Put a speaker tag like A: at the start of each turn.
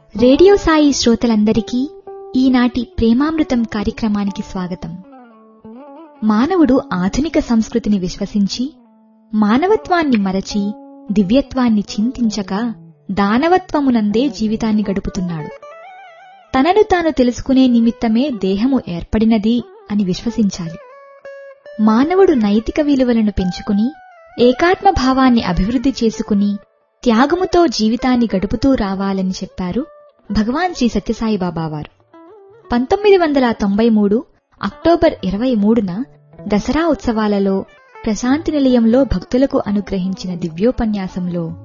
A: radio Sai శ్రోతలందరికీ ఈనాటి ప్రేమామృతం కార్యక్రమానికి స్వాగతం మానవుడు ఆధునిక సంస్కృతిని విశ్వసించి మానవత్వాన్ని మరచి దివ్యత్వాన్ని చింతించక దానవత్వమునందే జీవితాన్ని గడుపుతున్నాడు తనను తాను తెలుసుకునే నిమిత్తమే దేహము ఏర్పడినది అని విశ్వసించాలి మానవుడు నైతిక విలువలను పెంచుకుని ఏకాత్మ భావాన్ని అభివృద్ధి చేసుకుని త్యాగముతో జీవితాన్ని గడుపుతూ రావాలని చెప్పారు భగవాన్ శ్రీ సత్యసాయి బాబా వారు పంతొమ్మిది వందల తొంభై మూడు అక్టోబర్ ఇరవై మూడున దసరా ఉత్సవాలలో ప్రశాంతి నిలయంలో భక్తులకు అనుగ్రహించిన దివ్యోపన్యాసంలో